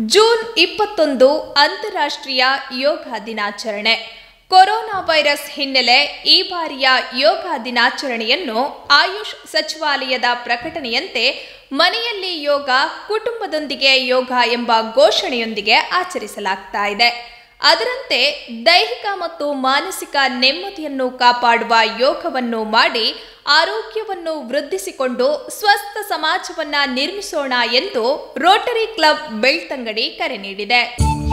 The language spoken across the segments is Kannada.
ಜೂನ್ ಇಪ್ಪತ್ತೊಂದು ಅಂತಾರಾಷ್ಟ್ರೀಯ ಯೋಗ ದಿನಾಚರಣೆ ಕೊರೋನಾ ವೈರಸ್ ಹಿನ್ನೆಲೆ ಈ ಬಾರಿಯ ಯೋಗ ದಿನಾಚರಣೆಯನ್ನು ಆಯುಷ್ ಸಚಿವಾಲಯದ ಪ್ರಕಟಣೆಯಂತೆ ಮನೆಯಲ್ಲಿ ಯೋಗ ಕುಟುಂಬದೊಂದಿಗೆ ಯೋಗ ಎಂಬ ಘೋಷಣೆಯೊಂದಿಗೆ ಆಚರಿಸಲಾಗ್ತಾ ಇದೆ ಅದರಂತೆ ದೈಹಿಕ ಮತ್ತು ಮಾನಸಿಕ ನೆಮ್ಮದಿಯನ್ನು ಕಾಪಾಡುವ ಯೋಗವನ್ನು ಮಾಡಿ ಆರೋಗ್ಯವನ್ನು ವೃದ್ಧಿಸಿಕೊಂಡು ಸ್ವಸ್ಥ ಸಮಾಜವನ್ನ ನಿರ್ಮಿಸೋಣ ಎಂದು ರೋಟರಿ ಕ್ಲಬ್ ಬೆಳ್ತಂಗಡಿ ಕರೆ ನೀಡಿದೆ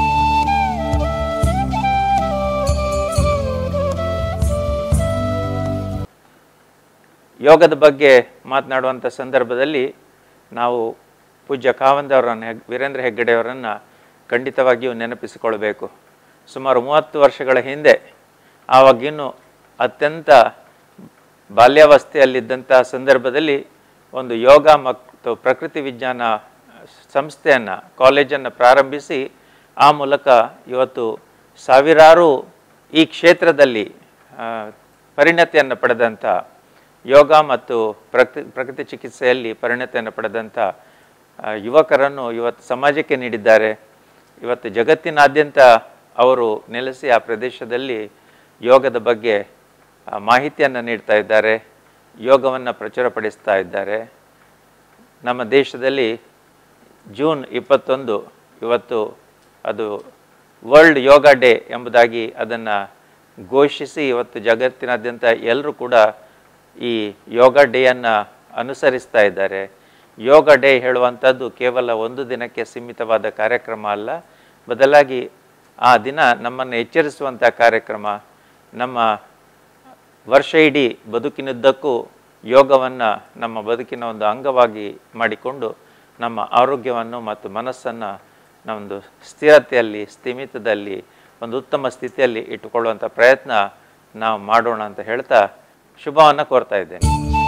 ಯೋಗದ ಬಗ್ಗೆ ಮಾತನಾಡುವಂಥ ಸಂದರ್ಭದಲ್ಲಿ ನಾವು ಪೂಜ್ಯ ಕಾವಂದವರನ್ನು ಹೆಗ್ ವೀರೇಂದ್ರ ಹೆಗ್ಗಡೆಯವರನ್ನು ಖಂಡಿತವಾಗಿಯೂ ನೆನಪಿಸಿಕೊಳ್ಬೇಕು ಸುಮಾರು ಮೂವತ್ತು ವರ್ಷಗಳ ಹಿಂದೆ ಆವಾಗಿನ್ನೂ ಅತ್ಯಂತ ಬಾಲ್ಯಾವಸ್ಥೆಯಲ್ಲಿದ್ದಂಥ ಸಂದರ್ಭದಲ್ಲಿ ಒಂದು ಯೋಗ ಮತ್ತು ಪ್ರಕೃತಿ ವಿಜ್ಞಾನ ಸಂಸ್ಥೆಯನ್ನು ಕಾಲೇಜನ್ನು ಪ್ರಾರಂಭಿಸಿ ಆ ಮೂಲಕ ಇವತ್ತು ಸಾವಿರಾರು ಈ ಕ್ಷೇತ್ರದಲ್ಲಿ ಆ, ಪರಿಣತಿಯನ್ನು ಪಡೆದಂಥ ಯೋಗ ಮತ್ತು ಪ್ರಕೃತಿ ಪ್ರಕೃತಿ ಚಿಕಿತ್ಸೆಯಲ್ಲಿ ಪರಿಣತಿಯನ್ನು ಪಡೆದಂಥ ಆ, ಯುವಕರನ್ನು ಇವತ್ತು ಸಮಾಜಕ್ಕೆ ನೀಡಿದ್ದಾರೆ ಇವತ್ತು ಜಗತ್ತಿನಾದ್ಯಂತ ಅವರು ನೆಲೆಸಿ ಆ ಪ್ರದೇಶದಲ್ಲಿ ಯೋಗದ ಬಗ್ಗೆ ಆ, ಮಾಹಿತಿಯನ್ನು ನೀಡ್ತಾ ಇದ್ದಾರೆ ಯೋಗವನ್ನು ಪ್ರಚುರಪಡಿಸ್ತಾ ಇದ್ದಾರೆ ನಮ್ಮ ದೇಶದಲ್ಲಿ ಜೂನ್ ಇಪ್ಪತ್ತೊಂದು ಇವತ್ತು ಅದು ವರ್ಲ್ಡ್ ಯೋಗ ಡೇ ಎಂಬುದಾಗಿ ಅದನ್ನು ಘೋಷಿಸಿ ಇವತ್ತು ಜಗತ್ತಿನಾದ್ಯಂತ ಎಲ್ಲರೂ ಕೂಡ ಈ ಯೋಗ ಡೇಯನ್ನು ಅನುಸರಿಸ್ತಾ ಇದ್ದಾರೆ ಯೋಗ ಡೇ ಹೇಳುವಂಥದ್ದು ಕೇವಲ ಒಂದು ದಿನಕ್ಕೆ ಸೀಮಿತವಾದ ಕಾರ್ಯಕ್ರಮ ಅಲ್ಲ ಬದಲಾಗಿ ಆ ದಿನ ನಮ್ಮನ್ನು ಎಚ್ಚರಿಸುವಂಥ ಕಾರ್ಯಕ್ರಮ ನಮ್ಮ ವರ್ಷ ಇಡೀ ಬದುಕಿನುದ್ದಕ್ಕೂ ಯೋಗವನ್ನು ನಮ್ಮ ಬದುಕಿನ ಒಂದು ಅಂಗವಾಗಿ ಮಾಡಿಕೊಂಡು ನಮ್ಮ ಆರೋಗ್ಯವನ್ನು ಮತ್ತು ಮನಸ್ಸನ್ನು ನಮ್ಮದು ಸ್ಥಿರತೆಯಲ್ಲಿ ಸ್ಥಿಮಿತದಲ್ಲಿ ಒಂದು ಉತ್ತಮ ಸ್ಥಿತಿಯಲ್ಲಿ ಇಟ್ಟುಕೊಳ್ಳುವಂಥ ಪ್ರಯತ್ನ ನಾವು ಮಾಡೋಣ ಅಂತ ಹೇಳ್ತಾ ಶುಭವನ್ನು ಕೋರ್ತಾ ಇದ್ದೇನೆ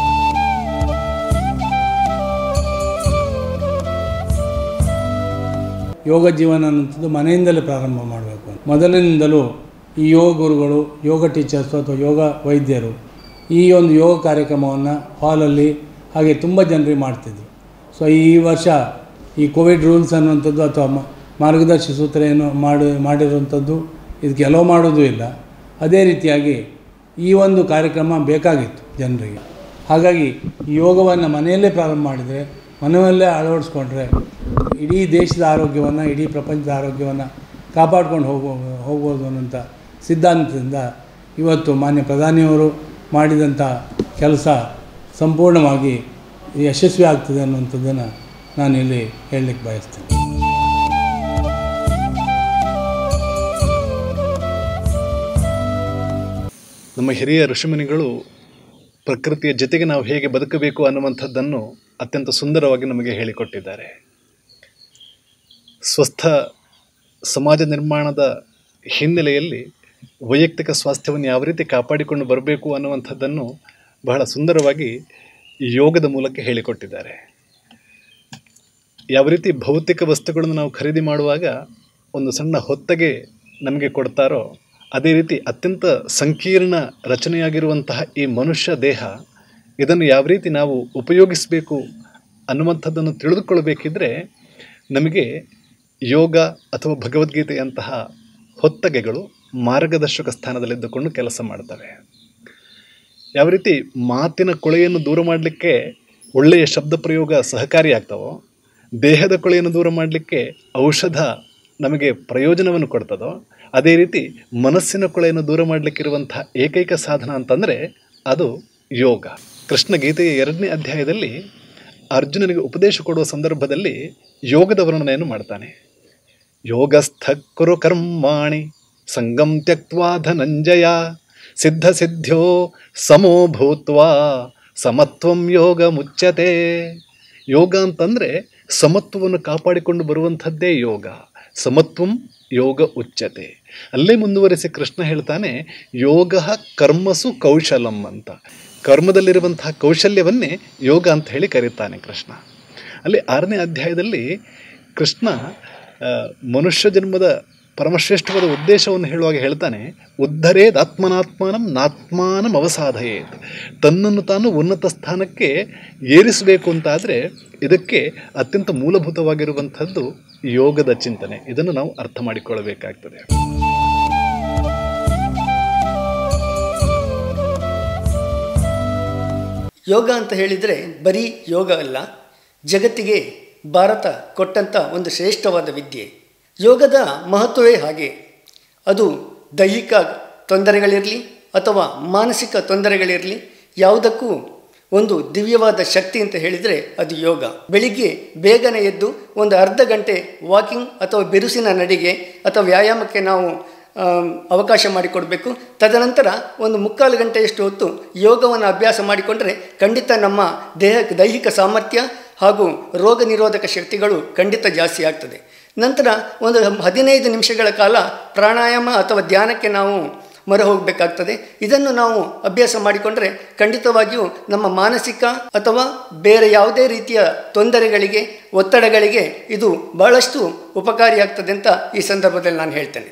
ಯೋಗ ಜೀವನ ಅನ್ನೋಂಥದ್ದು ಮನೆಯಿಂದಲೇ ಪ್ರಾರಂಭ ಮಾಡಬೇಕು ಮೊದಲಿನಿಂದಲೂ ಈ ಯೋಗ ಗುರುಗಳು ಯೋಗ ಟೀಚರ್ಸು ಅಥವಾ ಯೋಗ ವೈದ್ಯರು ಈ ಒಂದು ಯೋಗ ಕಾರ್ಯಕ್ರಮವನ್ನು ಹಾಲಲ್ಲಿ ಹಾಗೆ ತುಂಬ ಜನರಿಗೆ ಮಾಡ್ತಿದ್ರು ಸೊ ಈ ವರ್ಷ ಈ ಕೋವಿಡ್ ರೂಲ್ಸ್ ಅನ್ನುವಂಥದ್ದು ಅಥವಾ ಮ- ಮಾರ್ಗದರ್ಶಿ ಸೂತ್ರ ಏನು ಮಾಡಿ ಮಾಡಿರುವಂಥದ್ದು ಇದಕ್ಕೆ ಎಲೋ ಮಾಡೋದು ಇಲ್ಲ ಅದೇ ರೀತಿಯಾಗಿ ಈ ಒಂದು ಕಾರ್ಯಕ್ರಮ ಬೇಕಾಗಿತ್ತು ಜನರಿಗೆ ಹಾಗಾಗಿ ಈ ಯೋಗವನ್ನು ಮನೆಯಲ್ಲೇ ಪ್ರಾರಂಭ ಮಾಡಿದರೆ ಮನೆಯಲ್ಲೇ ಅಳವಡಿಸ್ಕೊಂಡ್ರೆ ಇಡೀ ದೇಶದ ಆರೋಗ್ಯವನ್ನು ಇಡೀ ಪ್ರಪಂಚದ ಆರೋಗ್ಯವನ್ನು ಕಾಪಾಡ್ಕೊಂಡು ಹೋಗೋ ಹೋಗ್ಬೋದು ಅನ್ನೋಂಥ ಸಿದ್ಧಾಂತದಿಂದ ಇವತ್ತು ಮಾನ್ಯ ಪ್ರಧಾನಿಯವರು ಮಾಡಿದಂಥ ಕೆಲಸ ಸಂಪೂರ್ಣವಾಗಿ ಯಶಸ್ವಿ ಆಗ್ತದೆ ಅನ್ನುವಂಥದ್ದನ್ನು ನಾನು ಇಲ್ಲಿ ಹೇಳಲಿಕ್ಕೆ ಬಯಸ್ತೇನೆ ನಮ್ಮ ಹಿರಿಯ ಋಷಿಮುನಿಗಳು ಪ್ರಕೃತಿಯ ಜೊತೆಗೆ ನಾವು ಹೇಗೆ ಬದುಕಬೇಕು ಅನ್ನುವಂಥದ್ದನ್ನು ಅತ್ಯಂತ ಸುಂದರವಾಗಿ ನಮಗೆ ಹೇಳಿಕೊಟ್ಟಿದ್ದಾರೆ ಸ್ವಸ್ಥ ಸಮಾಜ ನಿರ್ಮಾಣದ ಹಿನ್ನೆಲೆಯಲ್ಲಿ ವೈಯಕ್ತಿಕ ಸ್ವಾಸ್ಥ್ಯವನ್ನು ಯಾವ ರೀತಿ ಕಾಪಾಡಿಕೊಂಡು ಬರಬೇಕು ಅನ್ನುವಂಥದ್ದನ್ನು ಬಹಳ ಸುಂದರವಾಗಿ ಯೋಗದ ಮೂಲಕ ಹೇಳಿಕೊಟ್ಟಿದ್ದಾರೆ ಯಾವ ರೀತಿ ಭೌತಿಕ ವಸ್ತುಗಳನ್ನು ನಾವು ಖರೀದಿ ಮಾಡುವಾಗ ಒಂದು ಸಣ್ಣ ಹೊತ್ತಗೆ ನಮಗೆ ಕೊಡ್ತಾರೋ ಅದೇ ರೀತಿ ಅತ್ಯಂತ ಸಂಕೀರ್ಣ ರಚನೆಯಾಗಿರುವಂತಹ ಈ ಮನುಷ್ಯ ದೇಹ ಇದನ್ನು ಯಾವ ರೀತಿ ನಾವು ಉಪಯೋಗಿಸಬೇಕು ಅನ್ನುವಂಥದ್ದನ್ನು ತಿಳಿದುಕೊಳ್ಳಬೇಕಿದ್ರೆ ನಮಗೆ ಯೋಗ ಅಥವಾ ಭಗವದ್ಗೀತೆಯಂತಹ ಹೊತ್ತಗೆಗಳು ಮಾರ್ಗದರ್ಶಕ ಸ್ಥಾನದಲ್ಲಿದ್ದುಕೊಂಡು ಕೆಲಸ ಮಾಡ್ತವೆ ಯಾವ ರೀತಿ ಮಾತಿನ ಕೊಳೆಯನ್ನು ದೂರ ಮಾಡಲಿಕ್ಕೆ ಒಳ್ಳೆಯ ಶಬ್ದ ಪ್ರಯೋಗ ಸಹಕಾರಿಯಾಗ್ತವೋ ದೇಹದ ಕೊಳೆಯನ್ನು ದೂರ ಮಾಡಲಿಕ್ಕೆ ಔಷಧ ನಮಗೆ ಪ್ರಯೋಜನವನ್ನು ಕೊಡ್ತದೋ ಅದೇ ರೀತಿ ಮನಸ್ಸಿನ ಕೊಳೆಯನ್ನು ದೂರ ಮಾಡಲಿಕ್ಕಿರುವಂಥ ಏಕೈಕ ಸಾಧನ ಅಂತಂದರೆ ಅದು ಯೋಗ ಕೃಷ್ಣ ಗೀತೆಯ ಎರಡನೇ ಅಧ್ಯಾಯದಲ್ಲಿ ಅರ್ಜುನನಿಗೆ ಉಪದೇಶ ಕೊಡುವ ಸಂದರ್ಭದಲ್ಲಿ ಯೋಗದ ವರ್ಣನೆಯನ್ನು ಮಾಡ್ತಾನೆ ಯೋಗಸ್ಥ ಕುರು ಕರ್ಮಾಣಿ ಸಂಗಂ ತ್ಯಕ್ವಾ ಧನಂಜಯ ಸಿದ್ಧ ಸಿದ್ಧ್ಯೋ ಸಮೋ ಭೂತ್ವಾ ಸಮತ್ವಂ ಯೋಗ ಮುಚ್ಚತೆ ಯೋಗ ಅಂತಂದರೆ ಸಮತ್ವವನ್ನು ಕಾಪಾಡಿಕೊಂಡು ಬರುವಂಥದ್ದೇ ಯೋಗ ಸಮತ್ವಂ ಯೋಗ ಉಚ್ಚತೆ ಅಲ್ಲೇ ಮುಂದುವರಿಸಿ ಕೃಷ್ಣ ಹೇಳ್ತಾನೆ ಯೋಗ ಕರ್ಮಸು ಕೌಶಲಂ ಅಂತ ಕರ್ಮದಲ್ಲಿರುವಂತಹ ಕೌಶಲ್ಯವನ್ನೇ ಯೋಗ ಅಂತ ಹೇಳಿ ಕರೀತಾನೆ ಕೃಷ್ಣ ಅಲ್ಲಿ ಆರನೇ ಅಧ್ಯಾಯದಲ್ಲಿ ಕೃಷ್ಣ ಆ, ಮನುಷ್ಯ ಜನ್ಮದ ಪರಮಶ್ರೇಷ್ಠವಾದ ಉದ್ದೇಶವನ್ನು ಹೇಳುವಾಗ ಹೇಳ್ತಾನೆ ಉದ್ಧರೇದ್ ಆತ್ಮನಾತ್ಮಾನಂ ನಾತ್ಮಾನಂ ಅವಸಾಧಯೇತ್ ತನ್ನನ್ನು ತಾನು ಉನ್ನತ ಸ್ಥಾನಕ್ಕೆ ಏರಿಸಬೇಕು ಅಂತಾದರೆ ಇದಕ್ಕೆ ಅತ್ಯಂತ ಮೂಲಭೂತವಾಗಿರುವಂಥದ್ದು ಯೋಗದ ಚಿಂತನೆ ಇದನ್ನು ನಾವು ಅರ್ಥ ಮಾಡಿಕೊಳ್ಳಬೇಕಾಗ್ತದೆ ಯೋಗ ಅಂತ ಹೇಳಿದರೆ ಬರೀ ಯೋಗ ಅಲ್ಲ ಜಗತ್ತಿಗೆ ಭಾರತ ಕೊಟ್ಟಂಥ ಒಂದು ಶ್ರೇಷ್ಠವಾದ ವಿದ್ಯೆ ಯೋಗದ ಮಹತ್ವವೇ ಹಾಗೆ ಅದು ದೈಹಿಕ ತೊಂದರೆಗಳಿರಲಿ ಅಥವಾ ಮಾನಸಿಕ ತೊಂದರೆಗಳಿರಲಿ ಯಾವುದಕ್ಕೂ ಒಂದು ದಿವ್ಯವಾದ ಶಕ್ತಿ ಅಂತ ಹೇಳಿದರೆ ಅದು ಯೋಗ ಬೆಳಿಗ್ಗೆ ಬೇಗನೆ ಎದ್ದು ಒಂದು ಅರ್ಧ ಗಂಟೆ ವಾಕಿಂಗ್ ಅಥವಾ ಬಿರುಸಿನ ನಡಿಗೆ ಅಥವಾ ವ್ಯಾಯಾಮಕ್ಕೆ ನಾವು ಆಮ್, ಅವಕಾಶ ಮಾಡಿಕೊಡಬೇಕು ತದನಂತರ ಒಂದು ಮುಕ್ಕಾಲು ಗಂಟೆಯಷ್ಟು ಹೊತ್ತು ಯೋಗವನ್ನು ಅಭ್ಯಾಸ ಮಾಡಿಕೊಂಡರೆ ಖಂಡಿತ ನಮ್ಮ ದೇಹಕ್ಕೆ ದೈಹಿಕ ಸಾಮರ್ಥ್ಯ ಹಾಗೂ ರೋಗ ನಿರೋಧಕ ಶಕ್ತಿಗಳು ಖಂಡಿತ ಜಾಸ್ತಿ ಆಗ್ತದೆ ನಂತರ ಒಂದು ಹದಿನೈದು ನಿಮಿಷಗಳ ಕಾಲ ಪ್ರಾಣಾಯಾಮ ಅಥವಾ ಧ್ಯಾನಕ್ಕೆ ನಾವು ಮೊರೆ ಹೋಗಬೇಕಾಗ್ತದೆ ಇದನ್ನು ನಾವು ಅಭ್ಯಾಸ ಮಾಡಿಕೊಂಡ್ರೆ ಖಂಡಿತವಾಗಿಯೂ ನಮ್ಮ ಮಾನಸಿಕ ಅಥವಾ ಬೇರೆ ಯಾವುದೇ ರೀತಿಯ ತೊಂದರೆಗಳಿಗೆ ಒತ್ತಡಗಳಿಗೆ ಇದು ಬಹಳಷ್ಟು ಉಪಕಾರಿಯಾಗ್ತದೆ ಅಂತ ಈ ಸಂದರ್ಭದಲ್ಲಿ ನಾನು ಹೇಳ್ತೇನೆ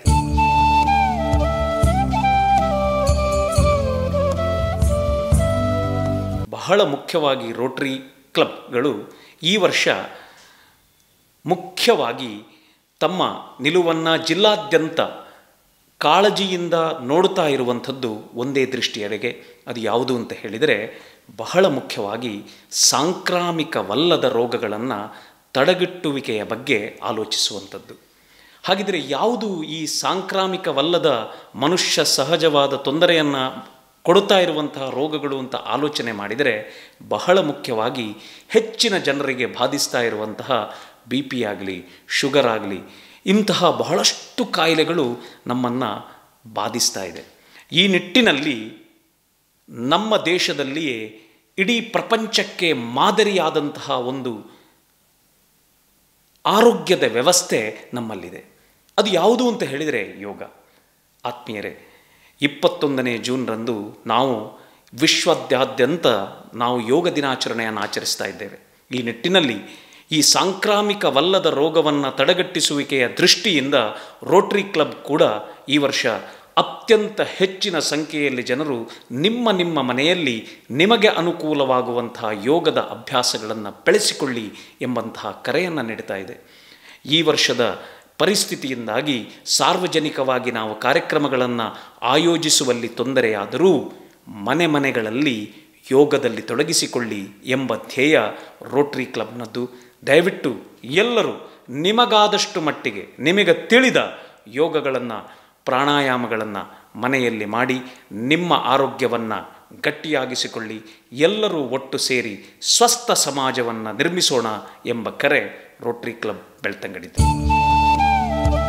ಬಹಳ ಮುಖ್ಯವಾಗಿ ರೋಟ್ರಿ ಕ್ಲಬ್ಗಳು ಈ ವರ್ಷ ಮುಖ್ಯವಾಗಿ ತಮ್ಮ ನಿಲುವನ್ನು ಜಿಲ್ಲಾದ್ಯಂತ ಕಾಳಜಿಯಿಂದ ನೋಡ್ತಾ ಇರುವಂಥದ್ದು ಒಂದೇ ದೃಷ್ಟಿಯೆಡೆಗೆ ಅದು ಯಾವುದು ಅಂತ ಹೇಳಿದರೆ ಬಹಳ ಮುಖ್ಯವಾಗಿ ಸಾಂಕ್ರಾಮಿಕವಲ್ಲದ ರೋಗಗಳನ್ನು ತಡೆಗಟ್ಟುವಿಕೆಯ ಬಗ್ಗೆ ಆಲೋಚಿಸುವಂಥದ್ದು ಹಾಗಿದ್ರೆ ಯಾವುದು ಈ ಸಾಂಕ್ರಾಮಿಕವಲ್ಲದ ಮನುಷ್ಯ ಸಹಜವಾದ ತೊಂದರೆಯನ್ನು ಕೊಡುತ್ತಾ ಇರುವಂತಹ ರೋಗಗಳು ಅಂತ ಆಲೋಚನೆ ಮಾಡಿದರೆ ಬಹಳ ಮುಖ್ಯವಾಗಿ ಹೆಚ್ಚಿನ ಜನರಿಗೆ ಬಾಧಿಸ್ತಾ ಇರುವಂತಹ ಬಿ ಪಿ ಆಗಲಿ ಶುಗರ್ ಆಗಲಿ ಇಂತಹ ಬಹಳಷ್ಟು ಕಾಯಿಲೆಗಳು ನಮ್ಮನ್ನು ಬಾಧಿಸ್ತಾ ಇದೆ ಈ ನಿಟ್ಟಿನಲ್ಲಿ ನಮ್ಮ ದೇಶದಲ್ಲಿಯೇ ಇಡೀ ಪ್ರಪಂಚಕ್ಕೆ ಮಾದರಿಯಾದಂತಹ ಒಂದು ಆರೋಗ್ಯದ ವ್ಯವಸ್ಥೆ ನಮ್ಮಲ್ಲಿದೆ ಅದು ಯಾವುದು ಅಂತ ಹೇಳಿದರೆ ಯೋಗ ಆತ್ಮೀಯರೇ ಇಪ್ಪತ್ತೊಂದನೇ ಜೂನ್ರಂದು ನಾವು ವಿಶ್ವದಾದ್ಯಂತ ನಾವು ಯೋಗ ದಿನಾಚರಣೆಯನ್ನು ಆಚರಿಸ್ತಾ ಇದ್ದೇವೆ ಈ ನಿಟ್ಟಿನಲ್ಲಿ ಈ ಸಾಂಕ್ರಾಮಿಕವಲ್ಲದ ರೋಗವನ್ನು ತಡೆಗಟ್ಟಿಸುವಿಕೆಯ ದೃಷ್ಟಿಯಿಂದ ರೋಟರಿ ಕ್ಲಬ್ ಕೂಡ ಈ ವರ್ಷ ಅತ್ಯಂತ ಹೆಚ್ಚಿನ ಸಂಖ್ಯೆಯಲ್ಲಿ ಜನರು ನಿಮ್ಮ ನಿಮ್ಮ ಮನೆಯಲ್ಲಿ ನಿಮಗೆ ಅನುಕೂಲವಾಗುವಂತಹ ಯೋಗದ ಅಭ್ಯಾಸಗಳನ್ನು ಬೆಳೆಸಿಕೊಳ್ಳಿ ಎಂಬಂತಹ ಕರೆಯನ್ನು ನೀಡ್ತಾ ಇದೆ ಈ ವರ್ಷದ ಪರಿಸ್ಥಿತಿಯಿಂದಾಗಿ ಸಾರ್ವಜನಿಕವಾಗಿ ನಾವು ಕಾರ್ಯಕ್ರಮಗಳನ್ನು ಆಯೋಜಿಸುವಲ್ಲಿ ತೊಂದರೆಯಾದರೂ ಮನೆ ಮನೆಗಳಲ್ಲಿ ಯೋಗದಲ್ಲಿ ತೊಡಗಿಸಿಕೊಳ್ಳಿ ಎಂಬ ಧ್ಯೇಯ ರೋಟರಿ ಕ್ಲಬ್ನದ್ದು ದಯವಿಟ್ಟು ಎಲ್ಲರೂ ನಿಮಗಾದಷ್ಟು ಮಟ್ಟಿಗೆ ನಿಮಗೆ ತಿಳಿದ ಯೋಗಗಳನ್ನು ಪ್ರಾಣಾಯಾಮಗಳನ್ನು ಮನೆಯಲ್ಲಿ ಮಾಡಿ ನಿಮ್ಮ ಆರೋಗ್ಯವನ್ನು ಗಟ್ಟಿಯಾಗಿಸಿಕೊಳ್ಳಿ ಎಲ್ಲರೂ ಒಟ್ಟು ಸೇರಿ ಸ್ವಸ್ಥ ಸಮಾಜವನ್ನು ನಿರ್ಮಿಸೋಣ ಎಂಬ ಕರೆ ರೋಟರಿ ಕ್ಲಬ್ ಬೆಳ್ತಂಗಡಿತು